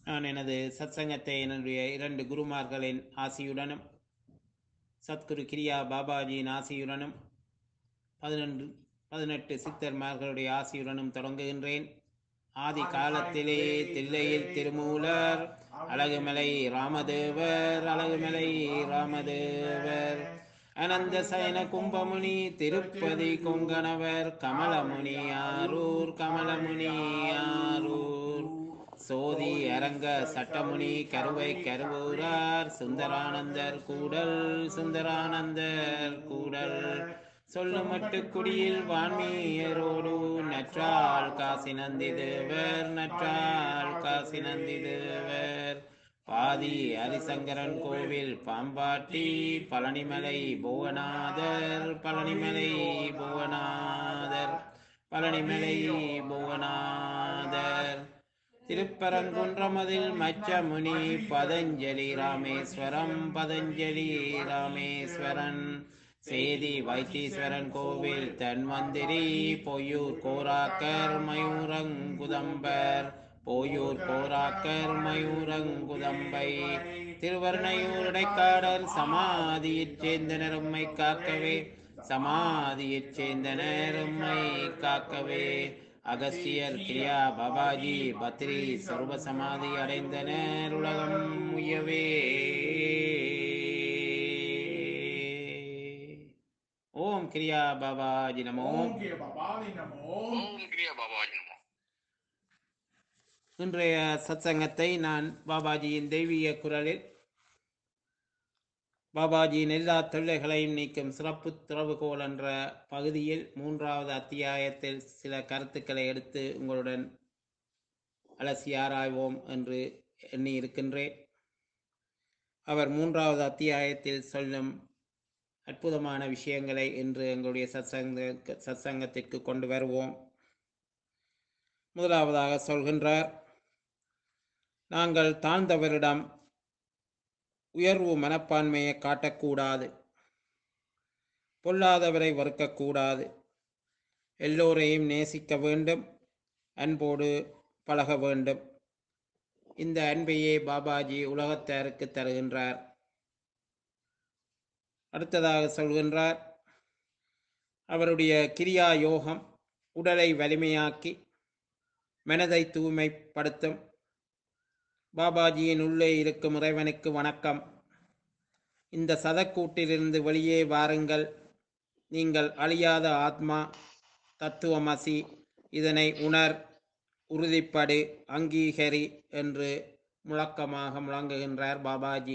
நான் எனது சத்சங்கத்தை என்னுடைய இரண்டு குருமார்களின் ஆசியுடனும் சத்குரு கிரியா பாபாஜியின் ஆசியுடனும் பதினொன்று பதினெட்டு சித்தர்மார்களுடைய ஆசியுடனும் தொடங்குகின்றேன் ஆதி காலத்திலே தில்லையில் திருமூலர் அழகுமலை ராமதேவர் அழகுமலை ராமதேவர் அனந்த சயன கும்பமுனி திருப்பதி கொங்கணவர் கமலமுனி ஆரூர் கமலமுனி ஆரூர் சோதி அரங்க சட்டமுனி கருவை கருவூரார் சுந்தரானந்தர் கூடல் சுந்தரானந்தர் கூடல் சொல்லுமட்டு குடியில் வான்மீயரோடு நற்றால் காசி நந்தி தேவர் நற்றால் காசி நந்தி தேவர் பாதி ஹரிசங்கரன் கோவில் பாம்பாட்டி பழனிமலை புவனாதர் பழனிமலை புவனாதர் பழனிமலை புவனாதர் திருப்பரங்குன்றமதில் மச்சமுனி பதஞ்சலி ராமேஸ்வரம் பதஞ்சலி ராமேஸ்வரன் சேதி வைத்தீஸ்வரன் கோவில் தன்வந்திரி பொய்யூர் கோராக்கர் மயூரங்குதம்பர் போயூர் கோராக்கர் மயூரங்குதம்பை திருவர்ணையூர் இடைக்காடல் சமாதியைச் சேர்ந்தனர் உம்மை காக்கவே சமாதியைச் சேர்ந்தனர் உம்மை காக்கவே அகஸ்தியர் கிரியா பாபாஜி பத்ரி சர்வ சமாதி அடைந்தனர் உலகம் உயவே ஓம் கிரியா பாபாஜி நமோ ஓம் கிரிய பவானி நமோ ஓம் கிரியா பாபாஜி நமோ இன்றைய சத்சங்கத்தை நான் பாபாஜியின் தெய்வீக குரலில் பாபாஜியின் எல்லா தொல்லைகளையும் நீக்கும் சிறப்பு திறவுகோல் என்ற பகுதியில் மூன்றாவது அத்தியாயத்தில் சில கருத்துக்களை எடுத்து உங்களுடன் அலசி ஆராய்வோம் என்று எண்ணி இருக்கின்றேன் அவர் மூன்றாவது அத்தியாயத்தில் சொல்லும் அற்புதமான விஷயங்களை இன்று எங்களுடைய சத்சங்க சத்சங்கத்திற்கு கொண்டு வருவோம் முதலாவதாக சொல்கின்றார் நாங்கள் தாழ்ந்தவரிடம் உயர்வு மனப்பான்மையை காட்டக்கூடாது பொல்லாதவரை வெறுக்கக்கூடாது எல்லோரையும் நேசிக்க வேண்டும் அன்போடு பழக வேண்டும் இந்த அன்பையே பாபாஜி உலகத்தாருக்கு தருகின்றார் அடுத்ததாக சொல்கின்றார் அவருடைய கிரியா யோகம் உடலை வலிமையாக்கி மனதை தூய்மைப்படுத்தும் பாபாஜியின் உள்ளே இருக்கும் இறைவனுக்கு வணக்கம் இந்த சதக்கூட்டிலிருந்து வெளியே வாருங்கள் நீங்கள் அழியாத ஆத்மா தத்துவமசி இதனை உணர் உறுதிப்படு அங்கீகரி என்று முழக்கமாக முழங்குகின்றார் பாபாஜி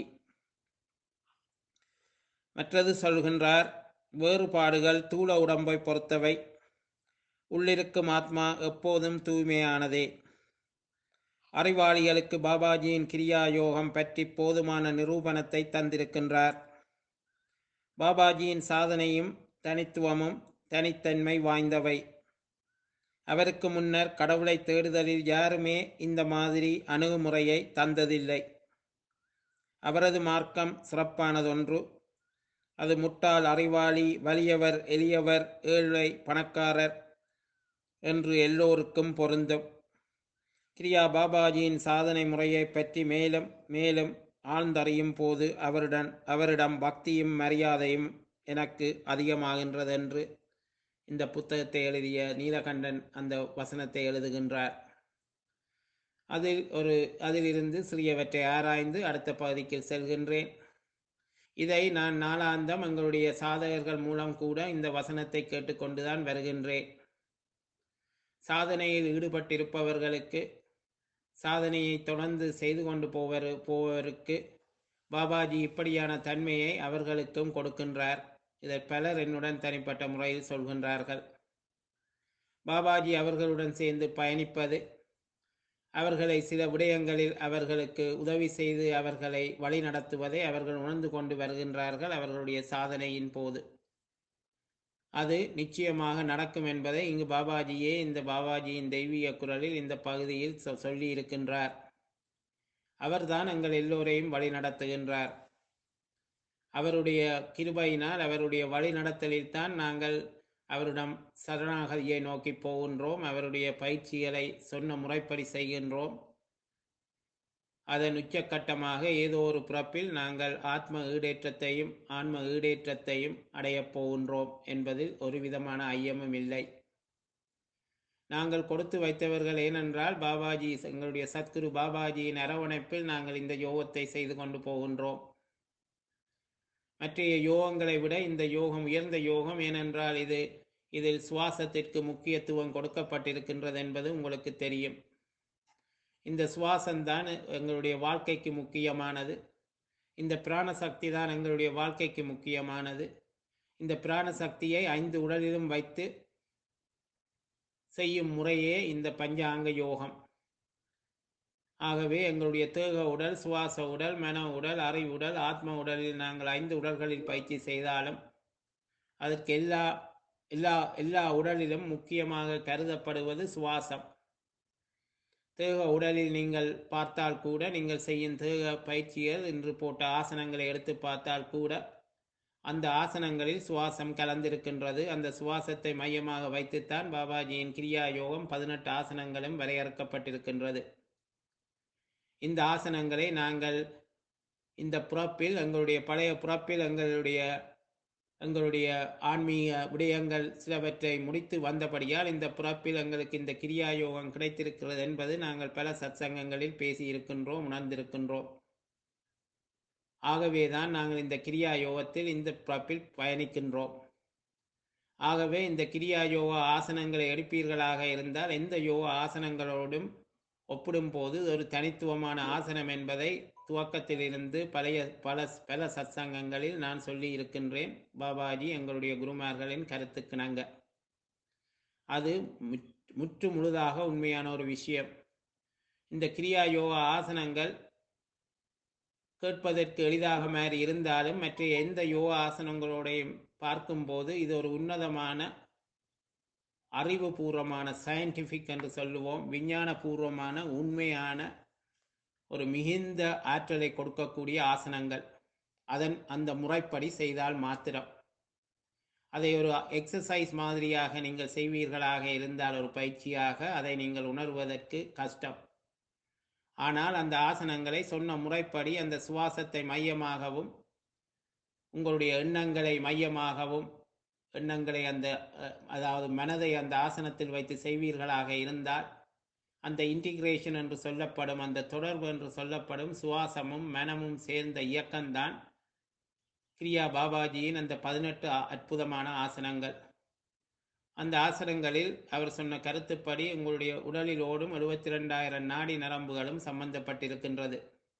மற்றது சொல்கின்றார் வேறுபாடுகள் தூள உடம்பை பொறுத்தவை உள்ளிருக்கும் ஆத்மா எப்போதும் தூய்மையானதே அறிவாளிகளுக்கு பாபாஜியின் கிரியா யோகம் பற்றி போதுமான நிரூபணத்தை தந்திருக்கின்றார் பாபாஜியின் சாதனையும் தனித்துவமும் தனித்தன்மை வாய்ந்தவை அவருக்கு முன்னர் கடவுளை தேடுதலில் யாருமே இந்த மாதிரி அணுகுமுறையை தந்ததில்லை அவரது மார்க்கம் சிறப்பானதொன்று அது முட்டாள் அறிவாளி வலியவர் எளியவர் ஏழை பணக்காரர் என்று எல்லோருக்கும் பொருந்தும் கிரியா பாபாஜியின் சாதனை முறையை பற்றி மேலும் மேலும் ஆழ்ந்தறியும் போது அவருடன் அவரிடம் பக்தியும் மரியாதையும் எனக்கு அதிகமாகின்றது என்று இந்த புத்தகத்தை எழுதிய நீலகண்டன் அந்த வசனத்தை எழுதுகின்றார் அதில் ஒரு அதிலிருந்து சிறியவற்றை ஆராய்ந்து அடுத்த பகுதிக்கு செல்கின்றேன் இதை நான் நாளாந்தம் எங்களுடைய சாதகர்கள் மூலம் கூட இந்த வசனத்தை கேட்டுக்கொண்டுதான் வருகின்றேன் சாதனையில் ஈடுபட்டிருப்பவர்களுக்கு சாதனையை தொடர்ந்து செய்து கொண்டு போவர் போவருக்கு பாபாஜி இப்படியான தன்மையை அவர்களுக்கும் கொடுக்கின்றார் இதை பலர் என்னுடன் தனிப்பட்ட முறையில் சொல்கின்றார்கள் பாபாஜி அவர்களுடன் சேர்ந்து பயணிப்பது அவர்களை சில விடயங்களில் அவர்களுக்கு உதவி செய்து அவர்களை வழி நடத்துவதை அவர்கள் உணர்ந்து கொண்டு வருகின்றார்கள் அவர்களுடைய சாதனையின் போது அது நிச்சயமாக நடக்கும் என்பதை இங்கு பாபாஜியே இந்த பாபாஜியின் தெய்வீக குரலில் இந்த பகுதியில் சொ- சொல்லி இருக்கின்றார் அவர்தான் எங்கள் எல்லோரையும் வழி நடத்துகின்றார் அவருடைய கிருபையினால் அவருடைய வழி நடத்தலில்தான் நாங்கள் அவரிடம் சரணாகதியை நோக்கி போகின்றோம் அவருடைய பயிற்சிகளை சொன்ன முறைப்படி செய்கின்றோம் அதன் உச்சக்கட்டமாக ஏதோ ஒரு பிறப்பில் நாங்கள் ஆத்ம ஈடேற்றத்தையும் ஆன்ம ஈடேற்றத்தையும் அடையப் போகின்றோம் என்பதில் ஒரு விதமான ஐயமும் இல்லை நாங்கள் கொடுத்து வைத்தவர்கள் ஏனென்றால் பாபாஜி எங்களுடைய சத்குரு பாபாஜியின் அரவணைப்பில் நாங்கள் இந்த யோகத்தை செய்து கொண்டு போகின்றோம் மற்றைய யோகங்களை விட இந்த யோகம் உயர்ந்த யோகம் ஏனென்றால் இது இதில் சுவாசத்திற்கு முக்கியத்துவம் கொடுக்கப்பட்டிருக்கின்றது என்பது உங்களுக்கு தெரியும் இந்த சுவாசம்தான் எங்களுடைய வாழ்க்கைக்கு முக்கியமானது இந்த பிராண சக்தி தான் எங்களுடைய வாழ்க்கைக்கு முக்கியமானது இந்த பிராண சக்தியை ஐந்து உடலிலும் வைத்து செய்யும் முறையே இந்த பஞ்சாங்க யோகம் ஆகவே எங்களுடைய தேக உடல் சுவாச உடல் மன உடல் அறிவு உடல் ஆத்ம உடலில் நாங்கள் ஐந்து உடல்களில் பயிற்சி செய்தாலும் அதற்கு எல்லா எல்லா எல்லா உடலிலும் முக்கியமாக கருதப்படுவது சுவாசம் தேக உடலில் நீங்கள் பார்த்தால் கூட நீங்கள் செய்யும் தேக பயிற்சிகள் இன்று போட்ட ஆசனங்களை எடுத்து பார்த்தால் கூட அந்த ஆசனங்களில் சுவாசம் கலந்திருக்கின்றது அந்த சுவாசத்தை மையமாக வைத்துத்தான் பாபாஜியின் கிரியா யோகம் பதினெட்டு ஆசனங்களும் வரையறுக்கப்பட்டிருக்கின்றது இந்த ஆசனங்களை நாங்கள் இந்த புறப்பில் எங்களுடைய பழைய புறப்பில் எங்களுடைய எங்களுடைய ஆன்மீக விடயங்கள் சிலவற்றை முடித்து வந்தபடியால் இந்த புறப்பில் எங்களுக்கு இந்த கிரியா யோகம் கிடைத்திருக்கிறது என்பது நாங்கள் பல சத்சங்கங்களில் பேசியிருக்கின்றோம் உணர்ந்திருக்கின்றோம் ஆகவேதான் நாங்கள் இந்த கிரியா யோகத்தில் இந்த பிறப்பில் பயணிக்கின்றோம் ஆகவே இந்த கிரியா யோகா ஆசனங்களை எடுப்பீர்களாக இருந்தால் எந்த யோகா ஆசனங்களோடும் ஒப்பிடும்போது ஒரு தனித்துவமான ஆசனம் என்பதை துவக்கத்திலிருந்து பழைய பல பல சத்சங்கங்களில் நான் சொல்லி இருக்கின்றேன் பாபாஜி எங்களுடைய குருமார்களின் கருத்துக்கிணங்க அது முற்று முழுதாக உண்மையான ஒரு விஷயம் இந்த கிரியா யோகா ஆசனங்கள் கேட்பதற்கு எளிதாக மாறி இருந்தாலும் மற்ற எந்த யோகா ஆசனங்களோடையும் பார்க்கும்போது இது ஒரு உன்னதமான அறிவுபூர்வமான சயின்டிஃபிக் என்று சொல்லுவோம் விஞ்ஞானபூர்வமான உண்மையான ஒரு மிகுந்த ஆற்றலை கொடுக்கக்கூடிய ஆசனங்கள் அதன் அந்த முறைப்படி செய்தால் மாத்திரம் அதை ஒரு எக்ஸசைஸ் மாதிரியாக நீங்கள் செய்வீர்களாக இருந்தால் ஒரு பயிற்சியாக அதை நீங்கள் உணர்வதற்கு கஷ்டம் ஆனால் அந்த ஆசனங்களை சொன்ன முறைப்படி அந்த சுவாசத்தை மையமாகவும் உங்களுடைய எண்ணங்களை மையமாகவும் எண்ணங்களை அந்த அதாவது மனதை அந்த ஆசனத்தில் வைத்து செய்வீர்களாக இருந்தால் அந்த இன்டிகிரேஷன் என்று சொல்லப்படும் அந்த தொடர்பு என்று சொல்லப்படும் சுவாசமும் மனமும் சேர்ந்த இயக்கம்தான் கிரியா பாபாஜியின் அந்த பதினெட்டு அற்புதமான ஆசனங்கள் அந்த ஆசனங்களில் அவர் சொன்ன கருத்துப்படி உங்களுடைய உடலில் ஓடும் எழுபத்தி ரெண்டாயிரம் நாடி நரம்புகளும் சம்பந்தப்பட்டிருக்கின்றது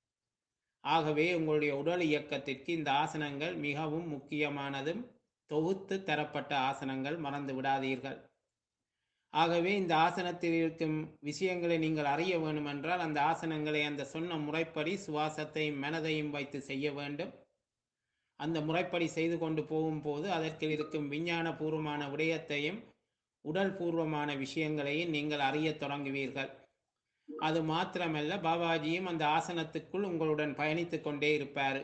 ஆகவே உங்களுடைய உடல் இயக்கத்திற்கு இந்த ஆசனங்கள் மிகவும் முக்கியமானதும் தொகுத்து தரப்பட்ட ஆசனங்கள் மறந்து விடாதீர்கள் ஆகவே இந்த ஆசனத்தில் இருக்கும் விஷயங்களை நீங்கள் அறிய வேண்டுமென்றால் அந்த ஆசனங்களை அந்த சொன்ன முறைப்படி சுவாசத்தையும் மனதையும் வைத்து செய்ய வேண்டும் அந்த முறைப்படி செய்து கொண்டு போகும்போது அதற்கு இருக்கும் விஞ்ஞான பூர்வமான விடயத்தையும் உடல் பூர்வமான விஷயங்களையும் நீங்கள் அறிய தொடங்குவீர்கள் அது மாத்திரமல்ல பாபாஜியும் அந்த ஆசனத்துக்குள் உங்களுடன் பயணித்து கொண்டே இருப்பார்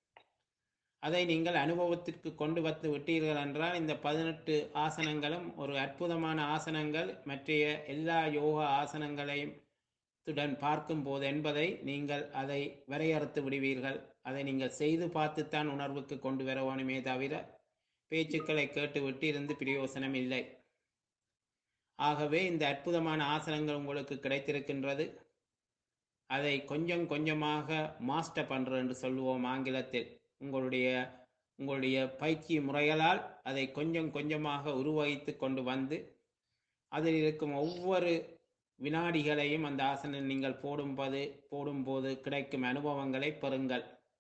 அதை நீங்கள் அனுபவத்திற்கு கொண்டு வந்து விட்டீர்கள் என்றால் இந்த பதினெட்டு ஆசனங்களும் ஒரு அற்புதமான ஆசனங்கள் மற்றைய எல்லா யோகா ஆசனங்களையும் துடன் பார்க்கும்போது என்பதை நீங்கள் அதை வரையறுத்து விடுவீர்கள் அதை நீங்கள் செய்து பார்த்துத்தான் உணர்வுக்கு கொண்டு வர வேணுமே தவிர பேச்சுக்களை கேட்டுவிட்டு இருந்து பிரயோசனம் இல்லை ஆகவே இந்த அற்புதமான ஆசனங்கள் உங்களுக்கு கிடைத்திருக்கின்றது அதை கொஞ்சம் கொஞ்சமாக மாஸ்டர் பண்ணுறது என்று சொல்லுவோம் ஆங்கிலத்தில் உங்களுடைய உங்களுடைய பயிற்சி முறைகளால் அதை கொஞ்சம் கொஞ்சமாக உருவகித்து கொண்டு வந்து அதில் இருக்கும் ஒவ்வொரு வினாடிகளையும் அந்த ஆசனம் நீங்கள் போடும்போது போடும்போது கிடைக்கும் அனுபவங்களை பெறுங்கள்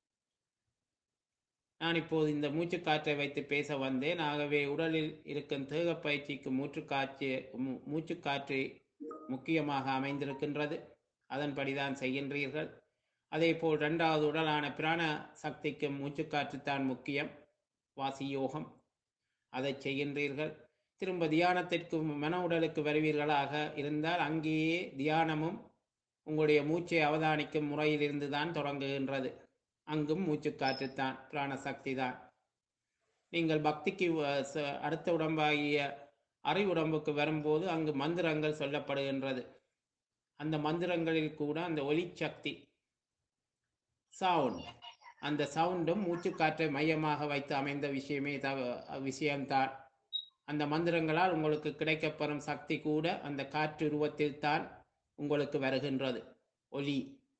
நான் இப்போது இந்த மூச்சுக்காற்றை வைத்து பேச வந்தேன் ஆகவே உடலில் இருக்கும் தேக பயிற்சிக்கு மூச்சுக்காற்று மூச்சுக்காற்று முக்கியமாக அமைந்திருக்கின்றது அதன்படிதான் செய்கின்றீர்கள் அதே போல் இரண்டாவது உடலான பிராண சக்திக்கு மூச்சுக்காற்றுத்தான் முக்கியம் வாசி யோகம் அதை செய்கின்றீர்கள் திரும்ப தியானத்திற்கு மன உடலுக்கு வருவீர்களாக இருந்தால் அங்கேயே தியானமும் உங்களுடைய மூச்சை அவதானிக்கும் முறையிலிருந்து தான் தொடங்குகின்றது அங்கும் மூச்சுக்காற்றுத்தான் பிராணசக்தி தான் நீங்கள் பக்திக்கு அடுத்த உடம்பாகிய அறை உடம்புக்கு வரும்போது அங்கு மந்திரங்கள் சொல்லப்படுகின்றது அந்த மந்திரங்களில் கூட அந்த ஒளி சக்தி சவுண்ட் அந்த சவுண்டும் மூச்சுக்காற்றை மையமாக வைத்து அமைந்த விஷயமே தவ விஷயம்தான் அந்த மந்திரங்களால் உங்களுக்கு கிடைக்கப்பெறும் சக்தி கூட அந்த காற்று உருவத்தில் தான் உங்களுக்கு வருகின்றது ஒலி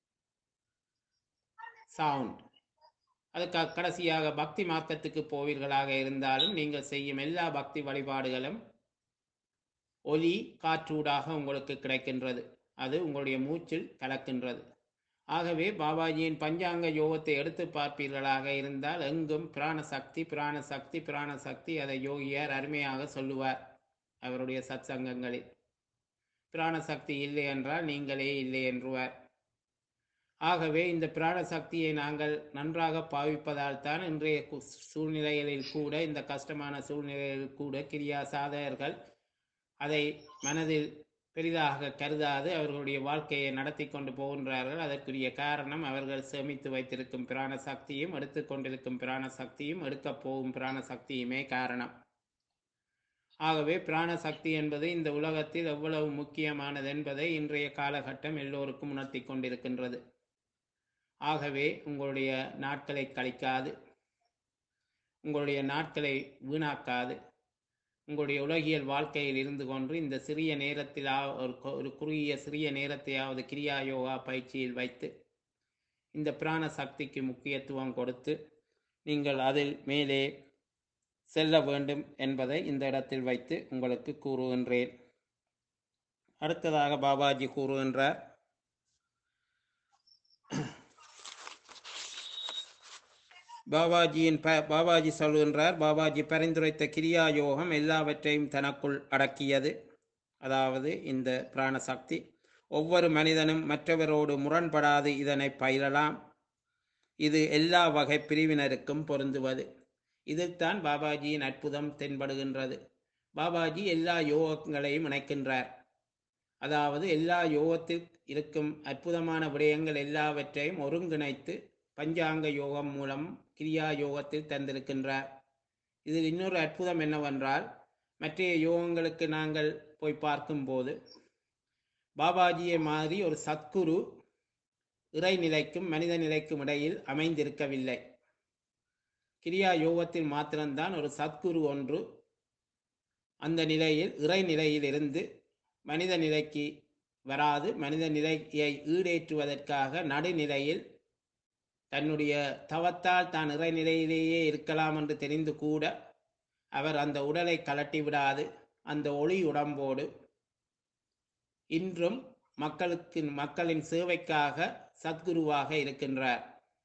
சவுண்ட் அதுக்கு கடைசியாக பக்தி மார்க்கத்துக்கு போவீர்களாக இருந்தாலும் நீங்கள் செய்யும் எல்லா பக்தி வழிபாடுகளும் ஒலி காற்றூடாக உங்களுக்கு கிடைக்கின்றது அது உங்களுடைய மூச்சில் கலக்கின்றது ஆகவே பாபாஜியின் பஞ்சாங்க யோகத்தை எடுத்து பார்ப்பீர்களாக இருந்தால் எங்கும் பிராண சக்தி பிராண சக்தி பிராண சக்தி அதை யோகியார் அருமையாக சொல்லுவார் அவருடைய சத்சங்கங்களில் பிராண சக்தி இல்லை என்றால் நீங்களே இல்லை என்றுவார் ஆகவே இந்த பிராண சக்தியை நாங்கள் நன்றாக பாவிப்பதால் தான் இன்றைய கு- சூழ்நிலைகளில் கூட இந்த கஷ்டமான சூழ்நிலைகளில் கூட கிரியா சாதகர்கள் அதை மனதில் பெரிதாக கருதாது அவர்களுடைய வாழ்க்கையை நடத்தி கொண்டு போகின்றார்கள் அதற்குரிய காரணம் அவர்கள் சேமித்து வைத்திருக்கும் பிராண சக்தியும் எடுத்துக்கொண்டிருக்கும் பிராண சக்தியும் எடுக்கப் போகும் பிராண சக்தியுமே காரணம் ஆகவே பிராண சக்தி என்பது இந்த உலகத்தில் எவ்வளவு முக்கியமானது என்பதை இன்றைய காலகட்டம் எல்லோருக்கும் உணர்த்தி கொண்டிருக்கின்றது ஆகவே உங்களுடைய நாட்களை கழிக்காது உங்களுடைய நாட்களை வீணாக்காது உங்களுடைய உலகியல் வாழ்க்கையில் இருந்து கொண்டு இந்த சிறிய நேரத்தில் ஒரு கு- ஒரு குறுகிய சிறிய நேரத்தையாவது கிரியா யோகா பயிற்சியில் வைத்து இந்த பிராண சக்திக்கு முக்கியத்துவம் கொடுத்து நீங்கள் அதில் மேலே செல்ல வேண்டும் என்பதை இந்த இடத்தில் வைத்து உங்களுக்கு கூறுகின்றேன் அடுத்ததாக பாபாஜி கூறுகின்றார் பாபாஜியின் ப பாபாஜி சொல்கின்றார் பாபாஜி பரிந்துரைத்த கிரியா யோகம் எல்லாவற்றையும் தனக்குள் அடக்கியது அதாவது இந்த பிராண சக்தி ஒவ்வொரு மனிதனும் மற்றவரோடு முரண்படாது இதனை பயிலலாம் இது எல்லா வகை பிரிவினருக்கும் பொருந்துவது இதில்தான் பாபாஜியின் அற்புதம் தென்படுகின்றது பாபாஜி எல்லா யோகங்களையும் இணைக்கின்றார் அதாவது எல்லா யோகத்தில் இருக்கும் அற்புதமான விடயங்கள் எல்லாவற்றையும் ஒருங்கிணைத்து பஞ்சாங்க யோகம் மூலம் கிரியா யோகத்தில் தந்திருக்கின்றார் இதில் இன்னொரு அற்புதம் என்னவென்றால் மற்ற யோகங்களுக்கு நாங்கள் போய் பார்க்கும்போது பாபாஜியை மாதிரி ஒரு சத்குரு இறைநிலைக்கும் மனித நிலைக்கும் இடையில் அமைந்திருக்கவில்லை கிரியா யோகத்தில் மாத்திரம்தான் ஒரு சத்குரு ஒன்று அந்த நிலையில் இறைநிலையில் இருந்து மனித நிலைக்கு வராது மனித நிலையை ஈடேற்றுவதற்காக நடுநிலையில் தன்னுடைய தவத்தால் தான் இறைநிலையிலேயே இருக்கலாம் என்று தெரிந்து கூட அவர் அந்த உடலை கலட்டி விடாது அந்த ஒளி உடம்போடு இன்றும் மக்களுக்கு மக்களின் சேவைக்காக சத்குருவாக இருக்கின்றார்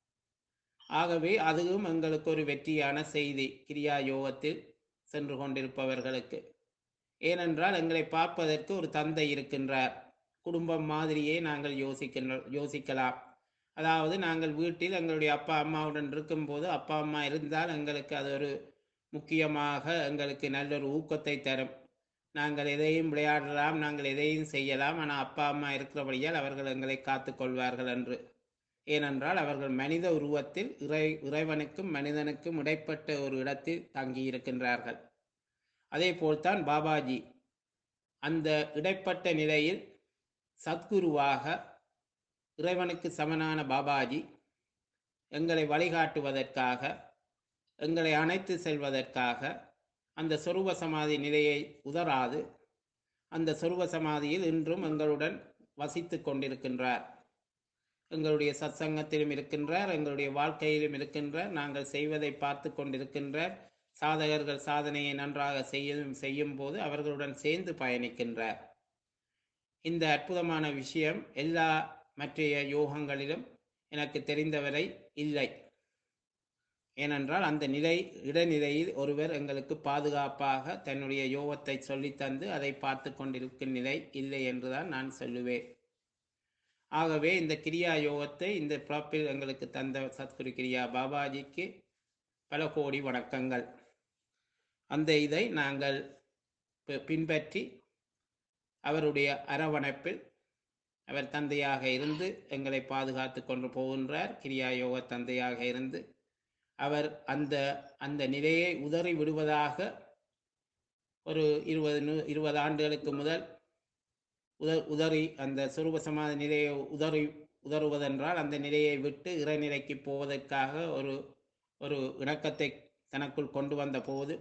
ஆகவே அதுவும் எங்களுக்கு ஒரு வெற்றியான செய்தி கிரியா யோகத்தில் சென்று கொண்டிருப்பவர்களுக்கு ஏனென்றால் எங்களை பார்ப்பதற்கு ஒரு தந்தை இருக்கின்றார் குடும்பம் மாதிரியே நாங்கள் யோசிக்கின்ற யோசிக்கலாம் அதாவது நாங்கள் வீட்டில் எங்களுடைய அப்பா அம்மாவுடன் இருக்கும்போது அப்பா அம்மா இருந்தால் எங்களுக்கு அது ஒரு முக்கியமாக எங்களுக்கு நல்ல ஒரு ஊக்கத்தை தரும் நாங்கள் எதையும் விளையாடலாம் நாங்கள் எதையும் செய்யலாம் ஆனால் அப்பா அம்மா இருக்கிறபடியால் அவர்கள் எங்களை காத்து கொள்வார்கள் என்று ஏனென்றால் அவர்கள் மனித உருவத்தில் இறை இறைவனுக்கும் மனிதனுக்கும் இடைப்பட்ட ஒரு இடத்தில் தங்கி இருக்கின்றார்கள் அதே போல்தான் பாபாஜி அந்த இடைப்பட்ட நிலையில் சத்குருவாக இறைவனுக்கு சமனான பாபாஜி எங்களை வழிகாட்டுவதற்காக எங்களை அணைத்து செல்வதற்காக அந்த சொருப சமாதி நிலையை உதராது அந்த சொருப சமாதியில் இன்றும் எங்களுடன் வசித்து கொண்டிருக்கின்றார் எங்களுடைய சத்சங்கத்திலும் இருக்கின்றார் எங்களுடைய வாழ்க்கையிலும் இருக்கின்றார் நாங்கள் செய்வதை பார்த்து கொண்டிருக்கின்றார் சாதகர்கள் சாதனையை நன்றாக செய்யும் செய்யும் போது அவர்களுடன் சேர்ந்து பயணிக்கின்றார் இந்த அற்புதமான விஷயம் எல்லா மற்றைய யோகங்களிலும் எனக்கு தெரிந்தவரை இல்லை ஏனென்றால் அந்த நிலை இடைநிலையில் ஒருவர் எங்களுக்கு பாதுகாப்பாக தன்னுடைய யோகத்தை சொல்லித்தந்து அதை பார்த்து கொண்டிருக்கும் நிலை இல்லை என்றுதான் நான் சொல்லுவேன் ஆகவே இந்த கிரியா யோகத்தை இந்த பிறப்பில் எங்களுக்கு தந்த சத்குரு கிரியா பாபாஜிக்கு பல கோடி வணக்கங்கள் அந்த இதை நாங்கள் பி- பின்பற்றி அவருடைய அரவணைப்பில் அவர் தந்தையாக இருந்து எங்களை பாதுகாத்து கொண்டு போகின்றார் கிரியா யோக தந்தையாக இருந்து அவர் அந்த அந்த நிலையை உதறி விடுவதாக ஒரு இருபது நூ- இருபது ஆண்டுகளுக்கு முதல் உத உதறி அந்த சுரூப சமாதி நிலையை உதறி உதறுவதென்றால் அந்த நிலையை விட்டு இறைநிலைக்கு போவதற்காக ஒரு ஒரு இணக்கத்தை தனக்குள் கொண்டு வந்த போது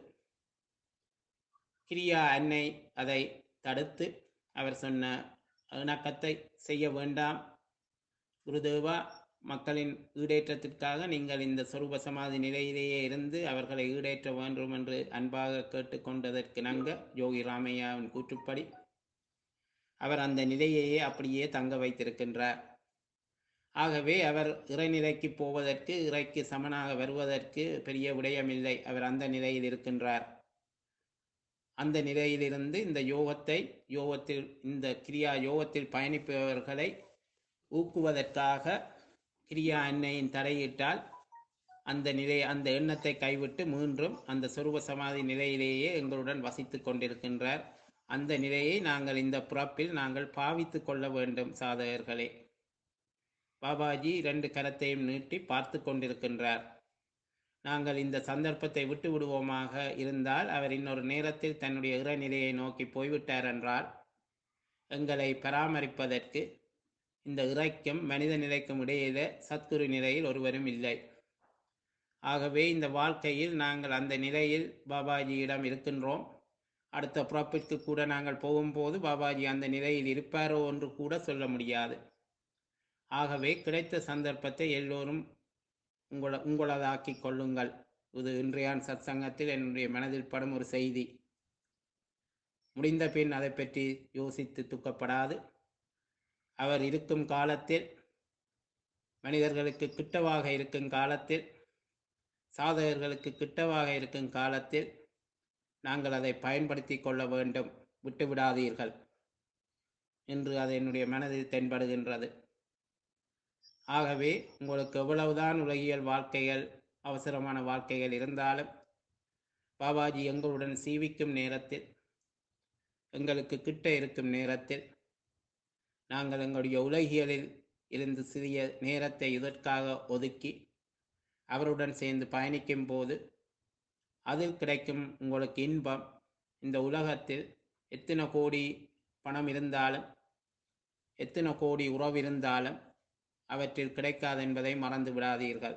கிரியா அன்னை அதை தடுத்து அவர் சொன்ன இணக்கத்தை செய்ய வேண்டாம் குருதேவா மக்களின் ஈடேற்றத்திற்காக நீங்கள் இந்த சொரூப சமாதி நிலையிலேயே இருந்து அவர்களை ஈடேற்ற வேண்டும் என்று அன்பாக கேட்டுக்கொண்டதற்கு நங்க யோகி ராமையாவின் கூற்றுப்படி அவர் அந்த நிலையையே அப்படியே தங்க வைத்திருக்கின்றார் ஆகவே அவர் இறைநிலைக்கு போவதற்கு இறைக்கு சமனாக வருவதற்கு பெரிய விடயமில்லை அவர் அந்த நிலையில் இருக்கின்றார் அந்த நிலையிலிருந்து இந்த யோகத்தை யோகத்தில் இந்த கிரியா யோகத்தில் பயணிப்பவர்களை ஊக்குவதற்காக கிரியா அன்னையின் தடையிட்டால் அந்த நிலை அந்த எண்ணத்தை கைவிட்டு மீண்டும் அந்த சொருப சமாதி நிலையிலேயே எங்களுடன் வசித்துக் கொண்டிருக்கின்றார் அந்த நிலையை நாங்கள் இந்த பிறப்பில் நாங்கள் பாவித்துக் கொள்ள வேண்டும் சாதகர்களே பாபாஜி இரண்டு கரத்தையும் நீட்டி பார்த்து கொண்டிருக்கின்றார் நாங்கள் இந்த சந்தர்ப்பத்தை விட்டு விடுவோமாக இருந்தால் அவர் இன்னொரு நேரத்தில் தன்னுடைய இறைநிலையை நோக்கி போய்விட்டார் என்றால் எங்களை பராமரிப்பதற்கு இந்த இறைக்கும் மனித நிலைக்கும் இடையில சத்குரு நிலையில் ஒருவரும் இல்லை ஆகவே இந்த வாழ்க்கையில் நாங்கள் அந்த நிலையில் பாபாஜியிடம் இருக்கின்றோம் அடுத்த பிறப்பிற்கு கூட நாங்கள் போகும்போது பாபாஜி அந்த நிலையில் இருப்பாரோ என்று கூட சொல்ல முடியாது ஆகவே கிடைத்த சந்தர்ப்பத்தை எல்லோரும் உங்கள உங்களதாக்கி கொள்ளுங்கள் இது இன்றையான் சத் சங்கத்தில் என்னுடைய மனதில் படும் ஒரு செய்தி முடிந்த பின் அதை பற்றி யோசித்து துக்கப்படாது அவர் இருக்கும் காலத்தில் மனிதர்களுக்கு கிட்டவாக இருக்கும் காலத்தில் சாதகர்களுக்கு கிட்டவாக இருக்கும் காலத்தில் நாங்கள் அதை பயன்படுத்தி கொள்ள வேண்டும் விட்டுவிடாதீர்கள் என்று அது என்னுடைய மனதில் தென்படுகின்றது ஆகவே உங்களுக்கு எவ்வளவுதான் உலகியல் வாழ்க்கைகள் அவசரமான வாழ்க்கைகள் இருந்தாலும் பாபாஜி எங்களுடன் சீவிக்கும் நேரத்தில் எங்களுக்கு கிட்ட இருக்கும் நேரத்தில் நாங்கள் எங்களுடைய உலகியலில் இருந்து சிறிய நேரத்தை இதற்காக ஒதுக்கி அவருடன் சேர்ந்து பயணிக்கும் போது அதில் கிடைக்கும் உங்களுக்கு இன்பம் இந்த உலகத்தில் எத்தனை கோடி பணம் இருந்தாலும் எத்தனை கோடி உறவு இருந்தாலும் அவற்றில் கிடைக்காது என்பதை மறந்து விடாதீர்கள்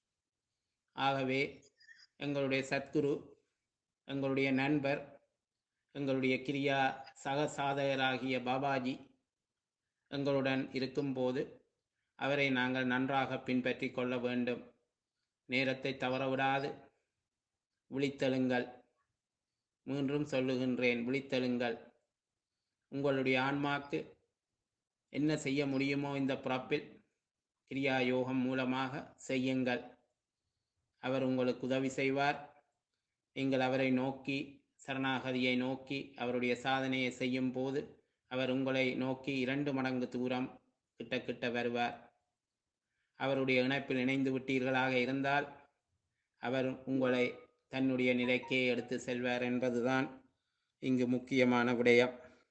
ஆகவே எங்களுடைய சத்குரு எங்களுடைய நண்பர் எங்களுடைய கிரியா சக சாதகராகிய பாபாஜி எங்களுடன் இருக்கும்போது அவரை நாங்கள் நன்றாக பின்பற்றி கொள்ள வேண்டும் நேரத்தை தவறவிடாது விழித்தெழுங்கள் மீண்டும் சொல்லுகின்றேன் விழித்தெழுங்கள் உங்களுடைய ஆன்மாக்கு என்ன செய்ய முடியுமோ இந்த பிறப்பில் கிரியா யோகம் மூலமாக செய்யுங்கள் அவர் உங்களுக்கு உதவி செய்வார் நீங்கள் அவரை நோக்கி சரணாகதியை நோக்கி அவருடைய சாதனையை செய்யும் போது அவர் உங்களை நோக்கி இரண்டு மடங்கு தூரம் கிட்ட கிட்ட வருவார் அவருடைய இணைப்பில் இணைந்து விட்டீர்களாக இருந்தால் அவர் உங்களை தன்னுடைய நிலைக்கே எடுத்து செல்வார் என்பதுதான் இங்கு முக்கியமான விடயம்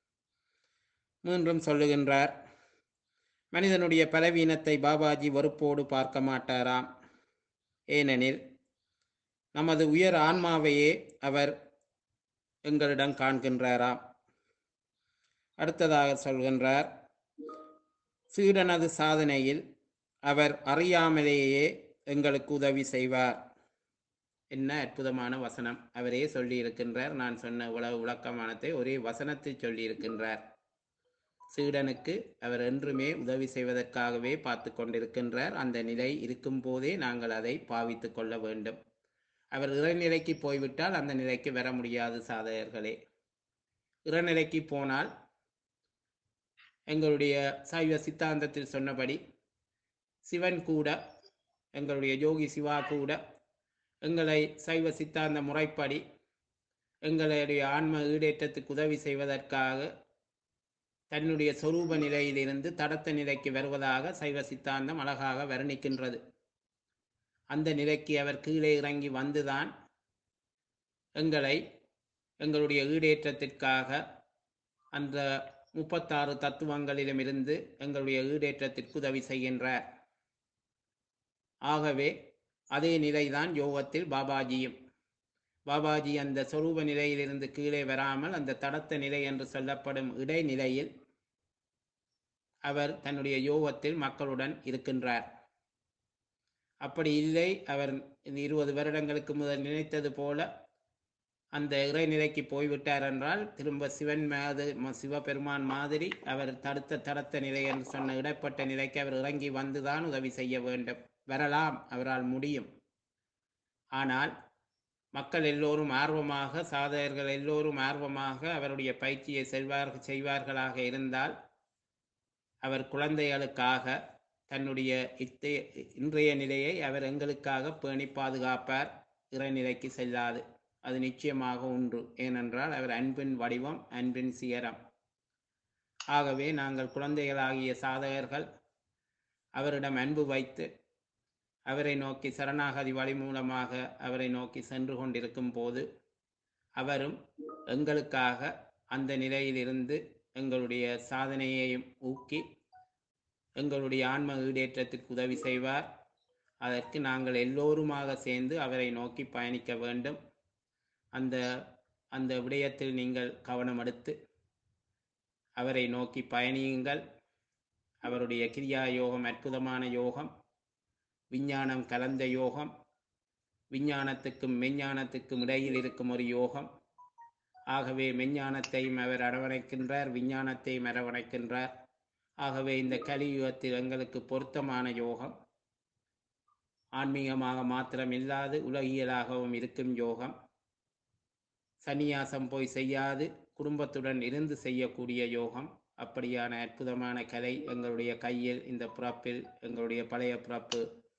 மீண்டும் சொல்லுகின்றார் மனிதனுடைய பலவீனத்தை பாபாஜி வெறுப்போடு பார்க்க மாட்டாராம் ஏனெனில் நமது உயர் ஆன்மாவையே அவர் எங்களிடம் காண்கின்றாராம் அடுத்ததாக சொல்கின்றார் சீடனது சாதனையில் அவர் அறியாமலேயே எங்களுக்கு உதவி செய்வார் என்ன அற்புதமான வசனம் அவரே சொல்லி இருக்கின்றார் நான் சொன்ன உலக விளக்கமானத்தை ஒரே வசனத்தில் சொல்லி இருக்கின்றார் சீடனுக்கு அவர் என்றுமே உதவி செய்வதற்காகவே பார்த்து கொண்டிருக்கின்றார் அந்த நிலை இருக்கும் போதே நாங்கள் அதை பாவித்து கொள்ள வேண்டும் அவர் இறைநிலைக்கு போய்விட்டால் அந்த நிலைக்கு வர முடியாது சாதகர்களே இறைநிலைக்கு போனால் எங்களுடைய சைவ சித்தாந்தத்தில் சொன்னபடி சிவன் கூட எங்களுடைய யோகி சிவா கூட எங்களை சைவ சித்தாந்த முறைப்படி எங்களுடைய ஆன்ம ஈடேற்றத்துக்கு உதவி செய்வதற்காக தன்னுடைய சொரூப நிலையிலிருந்து தடத்த நிலைக்கு வருவதாக சைவ சித்தாந்தம் அழகாக வர்ணிக்கின்றது அந்த நிலைக்கு அவர் கீழே இறங்கி வந்துதான் எங்களை எங்களுடைய ஈடேற்றத்திற்காக அந்த முப்பத்தாறு தத்துவங்களிலுமிருந்து எங்களுடைய ஈடேற்றத்திற்கு உதவி செய்கின்றார் ஆகவே அதே நிலைதான் யோகத்தில் பாபாஜியும் பாபாஜி அந்த சொரூப நிலையிலிருந்து கீழே வராமல் அந்த தடத்த நிலை என்று சொல்லப்படும் இடைநிலையில் அவர் தன்னுடைய யோகத்தில் மக்களுடன் இருக்கின்றார் அப்படி இல்லை அவர் இந்த இருபது வருடங்களுக்கு முதல் நினைத்தது போல அந்த இறைநிலைக்கு போய்விட்டார் என்றால் திரும்ப சிவன் மாது ம- சிவபெருமான் மாதிரி அவர் தடுத்த தடுத்த நிலை என்று சொன்ன இடைப்பட்ட நிலைக்கு அவர் இறங்கி வந்துதான் உதவி செய்ய வேண்டும் வரலாம் அவரால் முடியும் ஆனால் மக்கள் எல்லோரும் ஆர்வமாக சாதகர்கள் எல்லோரும் ஆர்வமாக அவருடைய பயிற்சியை செல்வார்கள் செய்வார்களாக இருந்தால் அவர் குழந்தைகளுக்காக தன்னுடைய இத்தைய இன்றைய நிலையை அவர் எங்களுக்காக பேணி பாதுகாப்பார் இறைநிலைக்கு செல்லாது அது நிச்சயமாக உண்டு ஏனென்றால் அவர் அன்பின் வடிவம் அன்பின் சிகரம் ஆகவே நாங்கள் குழந்தைகளாகிய சாதகர்கள் அவரிடம் அன்பு வைத்து அவரை நோக்கி சரணாகதி வழி மூலமாக அவரை நோக்கி சென்று கொண்டிருக்கும் போது அவரும் எங்களுக்காக அந்த நிலையிலிருந்து எங்களுடைய சாதனையையும் ஊக்கி எங்களுடைய ஆன்ம ஈடேற்றத்துக்கு உதவி செய்வார் அதற்கு நாங்கள் எல்லோருமாக சேர்ந்து அவரை நோக்கி பயணிக்க வேண்டும் அந்த அந்த விடயத்தில் நீங்கள் கவனம் எடுத்து அவரை நோக்கி பயணியுங்கள் அவருடைய கிரியா யோகம் அற்புதமான யோகம் விஞ்ஞானம் கலந்த யோகம் விஞ்ஞானத்துக்கும் மெஞ்ஞானத்துக்கும் இடையில் இருக்கும் ஒரு யோகம் ஆகவே மெஞ்ஞானத்தையும் அவர் அரவணைக்கின்றார் விஞ்ஞானத்தையும் அரவணைக்கின்றார் ஆகவே இந்த கலியுகத்தில் எங்களுக்கு பொருத்தமான யோகம் ஆன்மீகமாக மாத்திரம் இல்லாது உலகியலாகவும் இருக்கும் யோகம் சந்நியாசம் போய் செய்யாது குடும்பத்துடன் இருந்து செய்யக்கூடிய யோகம் அப்படியான அற்புதமான கலை எங்களுடைய கையில் இந்த பிறப்பில் எங்களுடைய பழைய பிறப்பு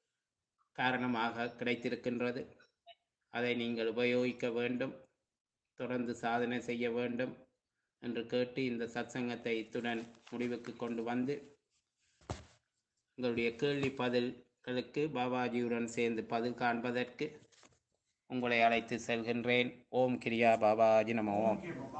காரணமாக கிடைத்திருக்கின்றது அதை நீங்கள் உபயோகிக்க வேண்டும் தொடர்ந்து சாதனை செய்ய வேண்டும் என்று கேட்டு இந்த சத்சங்கத்தை இத்துடன் முடிவுக்கு கொண்டு வந்து உங்களுடைய கேள்வி பதில்களுக்கு பாபாஜியுடன் சேர்ந்து பதில் காண்பதற்கு உங்களை அழைத்து செல்கின்றேன் ஓம் கிரியா பாபாஜி நம ஓம்